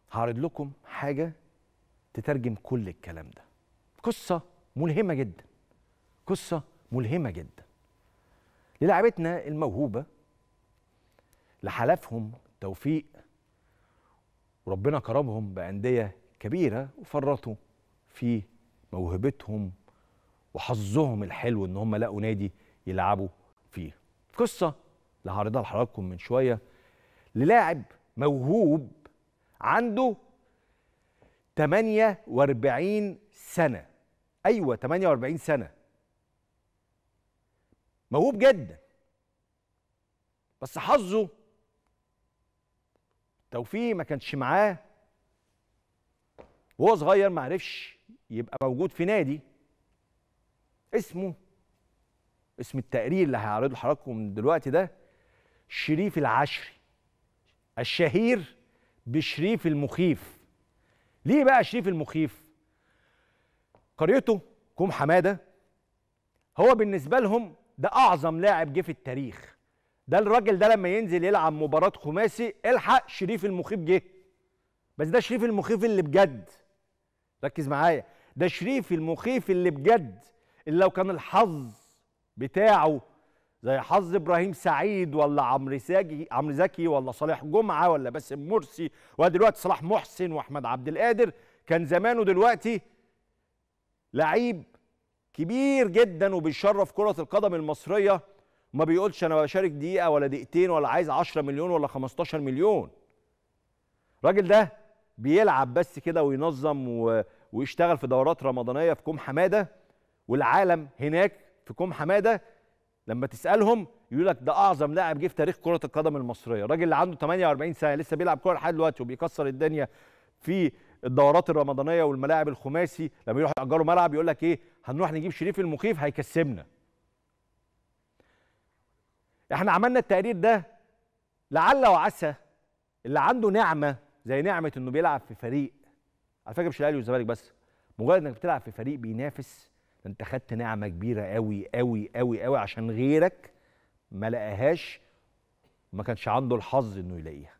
هعرض لكم حاجه تترجم كل الكلام ده قصه ملهمه جدا قصه ملهمه جدا للاعبتنا الموهوبه لحلفهم توفيق وربنا كرمهم بانديه كبيره وفرطوا في موهبتهم وحظهم الحلو ان هم لقوا نادي يلعبوا فيه قصه اللي هعرضها لحضراتكم من شويه للاعب موهوب عنده 48 سنه ايوه 48 سنه موهوب جدا بس حظه توفيق ما كانش معاه وهو صغير ما عرفش يبقى موجود في نادي اسمه اسم التقرير اللي هيعرضه لحضراتكم دلوقتي ده شريف العشري الشهير بشريف المخيف ليه بقى شريف المخيف قريته كوم حماده هو بالنسبه لهم ده اعظم لاعب جه في التاريخ ده الراجل ده لما ينزل يلعب مباراه خماسي الحق شريف المخيف جه بس ده شريف المخيف اللي بجد ركز معايا ده شريف المخيف اللي بجد اللي لو كان الحظ بتاعه زي حظ ابراهيم سعيد ولا عمرو زكي عمرو زكي ولا صالح جمعه ولا باسم مرسي ودلوقتي صلاح محسن واحمد عبد القادر كان زمانه دلوقتي لعيب كبير جدا وبيشرف كره القدم المصريه وما بيقولش انا بشارك دقيقه ولا دقيقتين ولا عايز 10 مليون ولا 15 مليون الراجل ده بيلعب بس كده وينظم و... ويشتغل في دورات رمضانيه في كوم حماده والعالم هناك في كوم حماده لما تسالهم يقول لك ده اعظم لاعب جه في تاريخ كره القدم المصريه الراجل اللي عنده 48 سنه لسه بيلعب كوره لحد دلوقتي وبيكسر الدنيا في الدورات الرمضانيه والملاعب الخماسي لما يروحوا يأجروا ملعب يقول لك ايه هنروح نجيب شريف المخيف هيكسبنا احنا عملنا التقرير ده لعل وعسى اللي عنده نعمه زي نعمه انه بيلعب في فريق على فكره مش الاهلي والزمالك بس مجرد انك بتلعب في فريق بينافس انت خدت نعمه كبيره قوي قوي قوي قوي عشان غيرك ما لقاهاش ما كانش عنده الحظ انه يلاقيها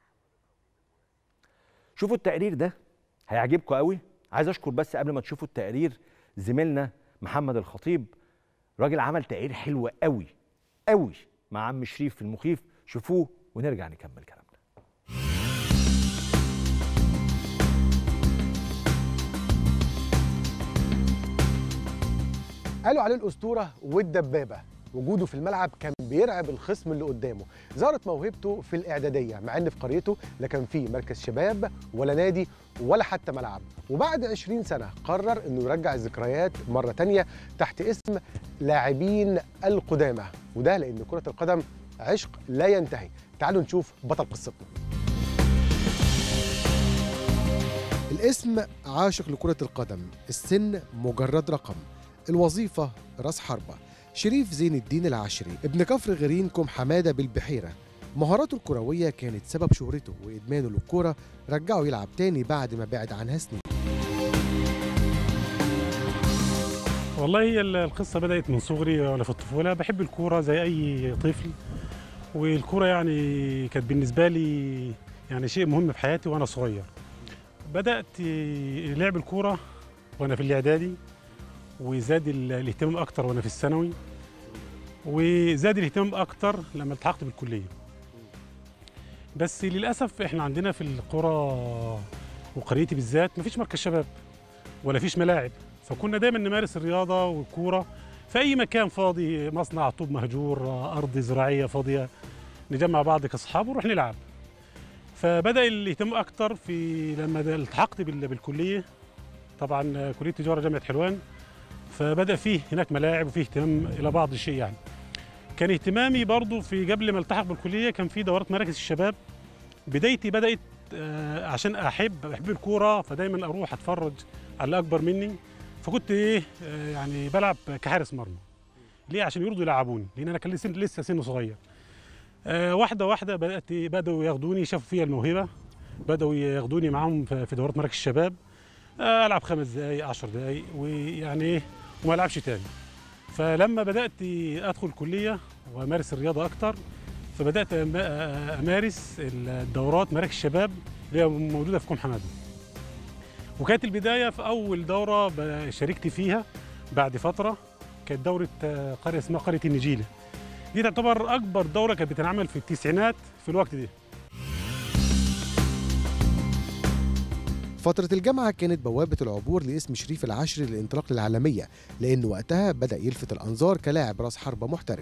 شوفوا التقرير ده هيعجبكم قوي عايز اشكر بس قبل ما تشوفوا التقرير زميلنا محمد الخطيب راجل عمل تقرير حلو قوي قوي مع عم شريف المخيف شوفوه ونرجع نكمل كلامنا قالوا عليه الاسطوره والدبابه وجوده في الملعب كان بيرعب الخصم اللي قدامه ظهرت موهبته في الاعداديه مع ان في قريته لا كان فيه مركز شباب ولا نادي ولا حتى ملعب وبعد 20 سنه قرر انه يرجع الذكريات مره تانية تحت اسم لاعبين القدامى وده لان كره القدم عشق لا ينتهي تعالوا نشوف بطل قصتنا الاسم عاشق لكرة القدم السن مجرد رقم الوظيفة راس حربة شريف زين الدين العشري ابن كفر غرين كوم حمادة بالبحيرة مهاراته الكروية كانت سبب شهرته وإدمانه للكرة رجعه يلعب تاني بعد ما بعد عنها سنين والله هي القصة بدأت من صغري وأنا في الطفولة بحب الكورة زي أي طفل والكورة يعني كانت بالنسبة لي يعني شيء مهم في حياتي وأنا صغير بدأت لعب الكورة وأنا في الإعدادي وزاد ال- الاهتمام أكتر وأنا في الثانوي وزاد الاهتمام أكتر لما التحقت بالكلية بس للأسف إحنا عندنا في القرى وقريتي بالذات مفيش مركز شباب ولا فيش ملاعب فكنا دايما نمارس الرياضة والكورة في أي مكان فاضي مصنع طوب مهجور أرض زراعية فاضية نجمع بعض كأصحاب ونروح نلعب فبدأ الاهتمام أكتر في لما ده التحقت بال- بالكلية طبعا كلية تجارة جامعة حلوان فبدأ فيه هناك ملاعب وفيه اهتمام إلى بعض الشيء يعني كان اهتمامي برضو في قبل ما التحق بالكلية كان في دورات مراكز الشباب بدايتي بدأت آه، عشان أحب بحب الكورة فدايما أروح أتفرج على اللي أكبر مني فكنت إيه آه، يعني بلعب كحارس مرمى ليه عشان يرضوا يلعبوني لأن أنا كان لسه لسه سن صغير آه، واحدة واحدة بدأت بدأوا ياخدوني شافوا فيا الموهبة بدأوا ياخدوني معاهم في في دورات مراكز الشباب آه، ألعب خمس دقايق عشر دقايق ويعني إيه وما ألعبش تاني فلما بدأت أدخل الكلية وأمارس الرياضة أكتر فبدأت أم- أمارس الدورات مراكز الشباب اللي هي موجوده في كوم حماده وكانت البدايه في اول دوره ب- شاركت فيها بعد فتره كانت دوره آه، قريه اسمها قريه النجيله دي تعتبر اكبر دوره كانت بتنعمل في التسعينات في الوقت ده فترة الجامعة كانت بوابة العبور لاسم شريف العشري للانطلاق للعالمية لأن وقتها بدأ يلفت الأنظار كلاعب راس حربة محترف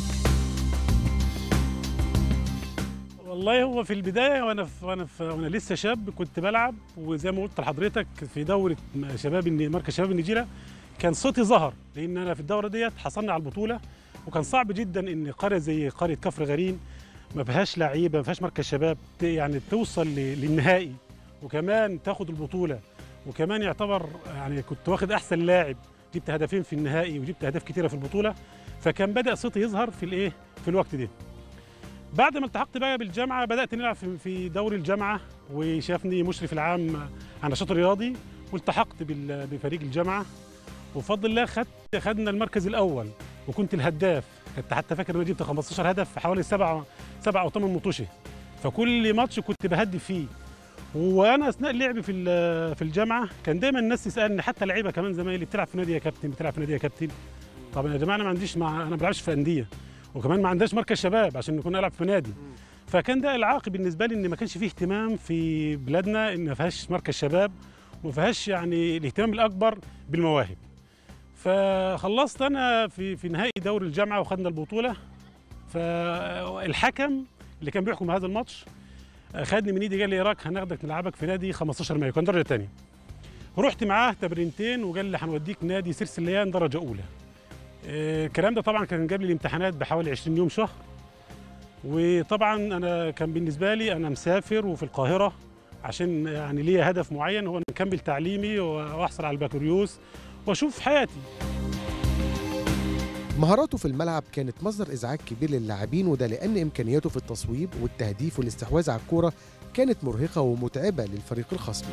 والله هو في البدايه وانا في وانا في وانا لسه شاب كنت بلعب وزي ما قلت لحضرتك في دوره شباب الن- مركز شباب النجيله كان صوتي ظهر لان انا في الدوره ديت حصلنا على البطوله وكان صعب جدا ان قريه زي قريه كفر غرين ما فيهاش لعيبه ما فيهاش مركز شباب ت- يعني توصل ل- للنهائي وكمان تاخد البطوله وكمان يعتبر يعني كنت واخد احسن لاعب جبت هدفين في النهائي وجبت اهداف كتيره في البطوله فكان بدا صوتي يظهر في الايه في الوقت ده بعد ما التحقت بقى بالجامعه بدات نلعب في- في دوري الجامعه وشافني مشرف العام عن نشاط رياضي والتحقت بال- بفريق الجامعه وبفضل الله خدت خدنا المركز الاول وكنت الهداف كنت حتى فاكر ان أنا جبت 15 هدف في حوالي سبعة سبعة او ثمان مطوشه فكل ماتش كنت بهدف فيه وانا اثناء لعبي في ال- في الجامعه كان دايما الناس تسالني حتى لعيبه كمان زمايلي بتلعب في نادي يا كابتن بتلعب في نادي يا كابتن طبعا يا جماعه انا ما عنديش مع انا ما بلعبش في انديه وكمان ما عندناش مركز شباب عشان نكون العب في نادي فكان ده العائق بالنسبه لي ان ما كانش فيه اهتمام في بلادنا ان ما فيهاش مركز شباب وما فيهاش يعني الاهتمام الاكبر بالمواهب فخلصت انا في في نهائي دوري الجامعه وخدنا البطوله فالحكم اللي كان بيحكم هذا الماتش خدني من ايدي قال لي راك هناخدك نلعبك في نادي 15 مايو كان درجه ثانيه رحت معاه تمرينتين وقال لي هنوديك نادي سرسليان درجه اولى آه، الكلام ده طبعا كان قبل الامتحانات بحوالي 20 يوم شهر وطبعا انا كان بالنسبه لي انا مسافر وفي القاهره عشان يعني ليا هدف معين هو ان اكمل تعليمي واحصل على البكالوريوس واشوف حياتي مهاراته في الملعب كانت مصدر إزعاج كبير للاعبين وده لأن إمكانياته في التصويب والتهديف والاستحواذ على الكورة كانت مرهقة ومتعبة للفريق الخصم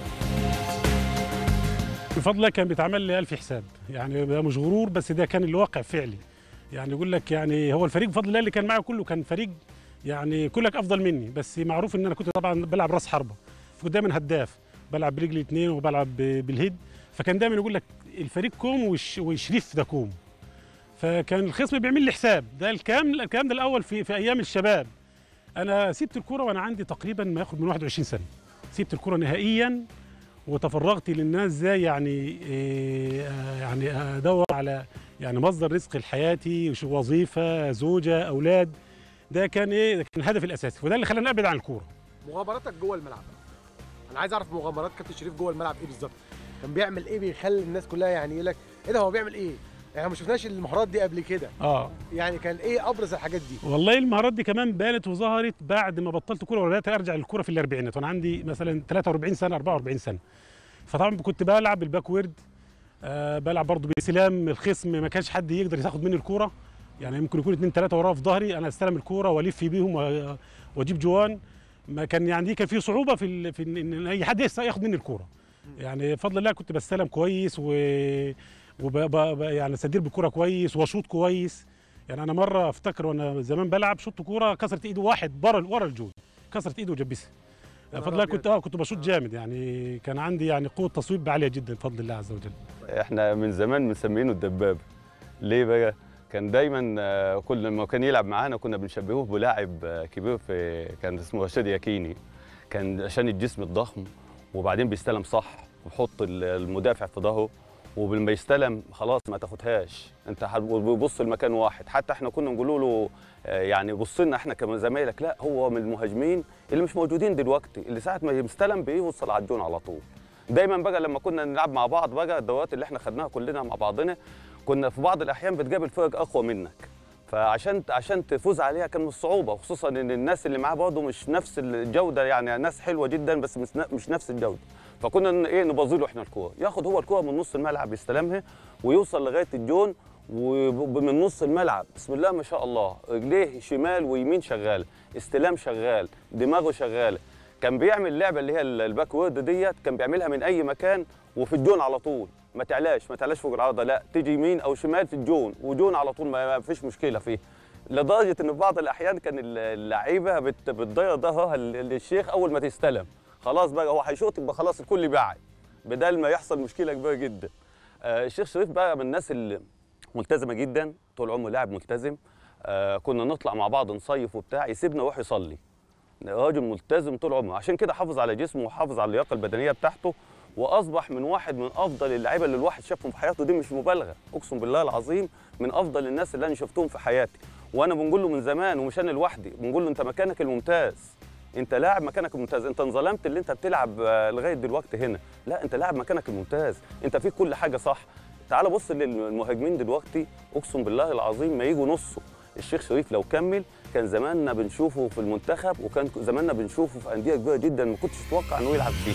بفضل الله كان بيتعمل لي ألف حساب يعني ده مش غرور بس ده كان الواقع فعلي يعني يقول لك يعني هو الفريق بفضل الله اللي كان معي كله كان فريق يعني كلك افضل مني بس معروف ان انا كنت طبعا بلعب راس حربه فكنت دايما هداف بلعب برجلي اثنين وبلعب ب- بالهيد فكان دايما يقول لك الفريق كوم والش- والشريف ده كوم فكان الخصم بيعمل لي حساب ده الكلام الكلام ده الاول في في ايام الشباب انا سبت الكوره وانا عندي تقريبا ما ياخد من 21 سنه سبت الكوره نهائيا وتفرغت للناس ازاي يعني إيه آه، يعني ادور على يعني مصدر رزق لحياتي وش- وظيفه زوجه اولاد ده كان ايه ده كان الهدف الاساسي وده اللي خلاني ابعد عن الكوره مغامراتك جوه الملعب انا عايز اعرف مغامرات كابتن شريف جوه الملعب ايه بالظبط كان بيعمل ايه بيخلي الناس كلها يعني يقول لك ايه ده هو بيعمل ايه احنا ما شفناش المهارات دي قبل كده اه يعني كان ايه ابرز الحاجات دي والله المهارات دي كمان بانت وظهرت بعد ما بطلت كوره وبدات ارجع للكوره في الاربعينات وانا عندي مثلا 43 سنه 44 سنه فطبعا كنت بلعب بالباكورد آه بلعب برضه باستلام الخصم ما كانش حد يقدر ياخد مني الكوره يعني ممكن يكون اثنين ثلاثه وراه في ظهري انا استلم الكوره والف بيهم و- واجيب جوان ما كان يعني دي كان في صعوبه في ال- في ان إن اي حد يس- ياخد مني الكوره يعني بفضل الله كنت بستلم كويس و وب ب- ب- يعني استدير بالكوره كويس واشوط كويس يعني انا مره افتكر وانا زمان بلعب شطت كوره كسرت ايده واحد ورا ورا الجول كسرت ايده وجبسها يا نهار بفضل الله أبيض. كنت اه كنت بشوط جامد يعني كان عندي يعني قوه تصويب عاليه جدا بفضل الله عز وجل احنا من زمان مسمينه الدبابه ليه بقى كان دايما آه، كل ما كان يلعب معانا كنا بنشبهه بلاعب آه، كبير في كان اسمه رشاد ياكيني كان عشان الجسم الضخم وبعدين بيستلم صح ويحط ال- المدافع في ظهره ولما يستلم خلاص ما تاخدهاش انت ح- بيبص لمكان واحد حتى احنا كنا نقول له آه، يعني بص لنا احنا كزمايلك لا هو من المهاجمين اللي مش موجودين دلوقتي اللي ساعه ما يستلم بيوصل على الجون على طول دايما بقى لما كنا نلعب مع بعض بقى الدورات اللي احنا خدناها كلنا مع بعضنا كنا في بعض الاحيان بتقابل فرق اقوى منك فعشان عشان تفوز عليها كان من صعوبه خصوصا ان الناس اللي معاه برضه مش نفس الجوده يعني ناس حلوه جدا بس مش مش نفس الجوده فكنا ن- ايه نبازي له احنا الكوره ياخد هو الكوره من نص الملعب يستلمها ويوصل لغايه الجون ومن نص الملعب بسم الله ما شاء الله رجليه شمال ويمين شغاله استلام شغال دماغه شغاله كان بيعمل اللعبه اللي هي ال- الباك وورد ديت كان بيعملها من اي مكان وفي الجون على طول ما تعلاش ما تعلاش فوق العارضه لا تيجي يمين او شمال في الجون وجون على طول ما ما فيش مشكله فيه لدرجه ان في بعض الاحيان كان ال- اللعيبه بت- بتضيع ظهرها ال- للشيخ اول ما تستلم خلاص بقى هو هيشوط يبقى خلاص الكل بيعي بدل ما يحصل مشكله كبيره جدا آه الشيخ شريف بقى من الناس اللي ملتزمه جدا طول عمره لاعب ملتزم آه كنا نطلع مع بعض نصيف وبتاع يسيبنا ويروح يصلي راجل ملتزم طول عمره عشان كده حافظ على جسمه وحافظ على اللياقه البدنيه بتاعته واصبح من واحد من افضل اللعيبه اللي الواحد شافهم في حياته دي مش مبالغه اقسم بالله العظيم من افضل الناس اللي انا شفتهم في حياتي وانا بنقول له من زمان ومش انا لوحدي بنقول له انت مكانك الممتاز انت لاعب مكانك الممتاز انت انظلمت اللي انت بتلعب آه، لغايه دلوقتي هنا لا انت لاعب مكانك الممتاز انت فيك كل حاجه صح تعال بص للمهاجمين دلوقتي اقسم بالله العظيم ما يجوا نصه الشيخ شريف لو كمل كان زماننا بنشوفه في المنتخب وكان زماننا بنشوفه في انديه كبيره جدا ما كنتش اتوقع انه يلعب فيها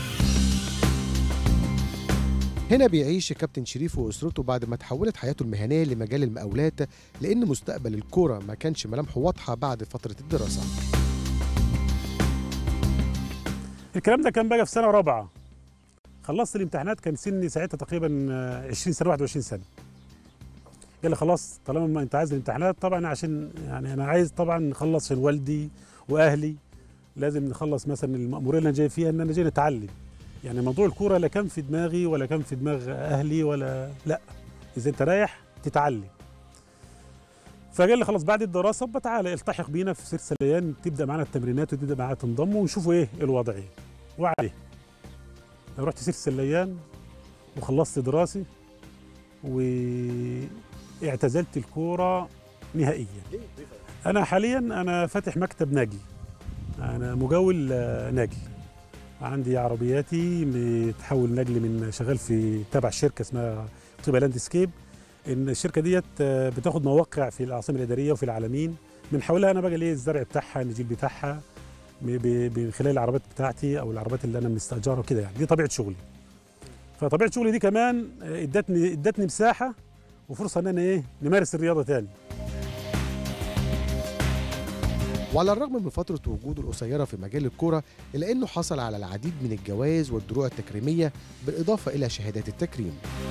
هنا بيعيش كابتن شريف وأسرته بعد ما تحولت حياته المهنية لمجال المقاولات لأن مستقبل الكورة ما كانش ملامحه واضحة بعد فترة الدراسة الكلام ده كان بقى في سنه رابعه خلصت الامتحانات كان سني ساعتها تقريبا آه، 20 سنه 21 سنه قال لي خلاص طالما ما انت عايز الامتحانات طبعا عشان يعني انا عايز طبعا نخلص عشان والدي واهلي لازم نخلص مثلا المأمورية اللي انا جاي فيها ان انا جاي نتعلم يعني موضوع الكوره لا كان في دماغي ولا كان في دماغ اهلي ولا لا اذا انت رايح تتعلم فقال لي خلاص بعد الدراسه بقى تعالى التحق بينا في سير سليان تبدا معانا التمرينات وتبدا معانا تنضم ونشوفوا ايه الوضع ايه وعليه رحت سير سليان وخلصت دراسي واعتزلت الكوره نهائيا انا حاليا انا فاتح مكتب ناجي انا مجول آه، ناجي عندي عربياتي متحول نجل من شغال في تبع شركه اسمها طيبه لاند سكيب ان الشركه ديت آه، بتاخد مواقع في العاصمه الاداريه وفي العالمين من حولها انا بقى ليه الزرع بتاعها النجيل بتاعها ب- ب- من خلال العربيات بتاعتي او العربيات اللي انا مستاجرها وكده يعني دي طبيعه شغلي فطبيعه شغلي دي كمان آه، ادتني ادتني مساحه وفرصه ان انا ايه نمارس الرياضه تاني وعلى الرغم من فترة وجوده القصيرة في مجال الكرة إلا أنه حصل على العديد من الجوائز والدروع التكريمية بالإضافة إلى شهادات التكريم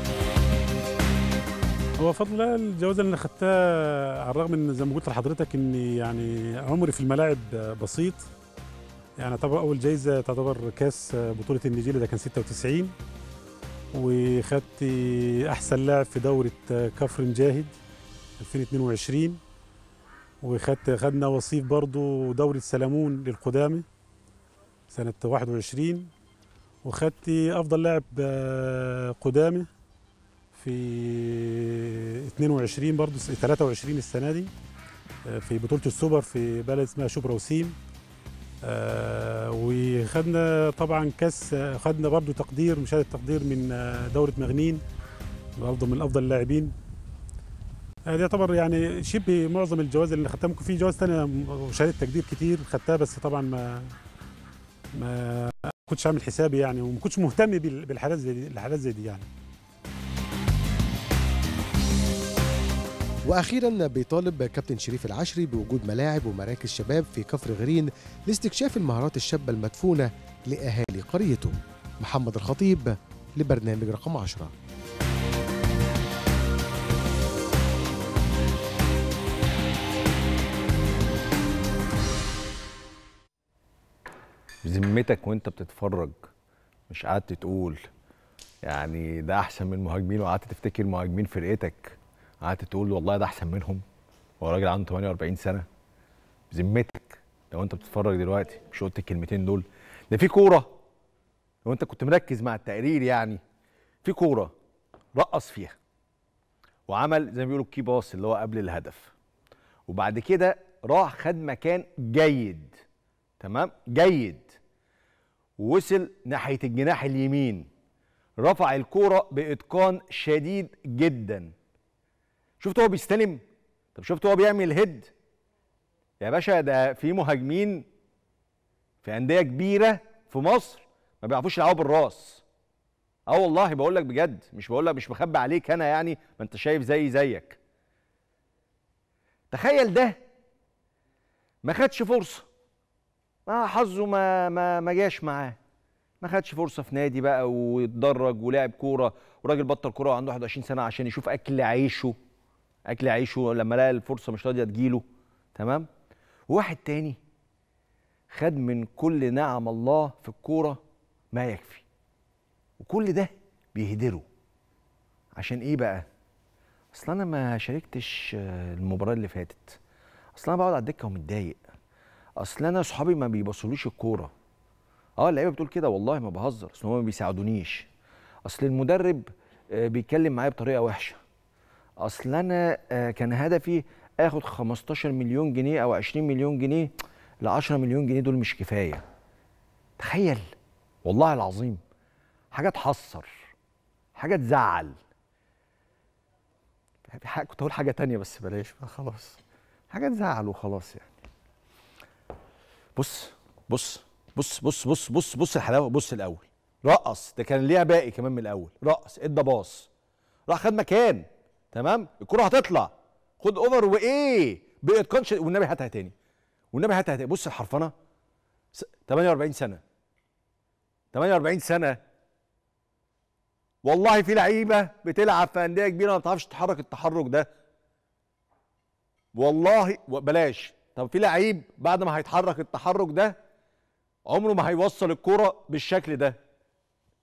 هو فضل الله الجوازه اللي انا خدتها على الرغم ان زي ما قلت لحضرتك اني يعني عمري في الملاعب بسيط يعني طبعا اول جايزه تعتبر كاس بطوله النجيله ده كان 96 وخدت احسن لاعب في دوره كفر مجاهد 2022 وخدت خدنا وصيف برضو دوره سلمون للقدامى سنه 21 وخدت افضل لاعب آه، قدامى في 22 برضه 23 السنه دي آه، في بطوله السوبر في بلد اسمها شبرا وسيم آه، وخدنا طبعا كاس آه، خدنا برضه تقدير مشاهده تقدير من آه، دوره مغنين برضه من افضل اللاعبين آه، دي يعتبر يعني شبه معظم الجوائز اللي خدتها ممكن في جوائز تانية وشهاده تقدير كتير خدتها بس طبعا ما ما كنتش عامل حسابي يعني وما كنتش مهتم بال- بالحالات زي دي الحالات زي دي يعني وأخيرا بيطالب كابتن شريف العشري بوجود ملاعب ومراكز شباب في كفر غرين لاستكشاف المهارات الشابة المدفونة لأهالي قريته محمد الخطيب لبرنامج رقم 10 بذمتك وانت بتتفرج مش قعدت تقول يعني ده احسن من المهاجمين وقعدت تفتكر مهاجمين فرقتك قعدت تقول والله ده احسن منهم هو راجل عنده 48 سنه بذمتك لو انت بتتفرج دلوقتي مش قلت الكلمتين دول ده في كوره لو انت كنت مركز مع التقرير يعني في كوره رقص فيها وعمل زي ما بيقولوا الكي باص اللي هو قبل الهدف وبعد كده راح خد مكان جيد تمام جيد ووصل ناحيه الجناح اليمين رفع الكوره باتقان شديد جدا شفت هو بيستلم طب شفت هو بيعمل هيد يا باشا ده في مهاجمين في انديه كبيره في مصر ما بيعرفوش يلعبوا بالراس اه والله بقول لك بجد مش بقول لك مش بخبي عليك انا يعني ما انت شايف زي زيك تخيل ده ما خدش فرصه ما حظه ما ما ما جاش معاه ما خدش فرصه في نادي بقى واتدرج ولعب كوره وراجل بطل كوره وعنده 21 سنه عشان يشوف اكل عيشه اكل عيشه لما لقى الفرصه مش راضيه تجيله تمام وواحد تاني خد من كل نعم الله في الكوره ما يكفي وكل ده بيهدره عشان ايه بقى اصل انا ما شاركتش آه، المباراه اللي فاتت اصل انا بقعد على الدكه ومتضايق اصل انا صحابي ما بيبصلوش الكوره اه اللعيبه بتقول كده والله ما بهزر اصل هم ما بيساعدونيش اصل المدرب آه، بيتكلم معايا بطريقه وحشه اصل انا آه، كان هدفي اخد 15 مليون جنيه او 20 مليون جنيه ل 10 مليون جنيه دول مش كفايه تخيل والله العظيم حاجه تحسر حاجه تزعل في حاجة كنت اقول حاجه تانية بس بلاش بقى خلاص حاجه تزعل وخلاص يعني بص بص بص بص بص بص بص الحلاوه بص الاول رقص ده كان ليها باقي كمان من الاول رقص ادى باص راح خد مكان تمام الكره هتطلع خد اوفر وايه باتقان شديد والنبي هاتها تاني والنبي هاتها تاني بص الحرفنه س- 48 سنه 48 سنه والله في لعيبه بتلعب في انديه كبيره ما بتعرفش تتحرك التحرك ده والله و- بلاش طب في لعيب بعد ما هيتحرك التحرك ده عمره ما هيوصل الكرة بالشكل ده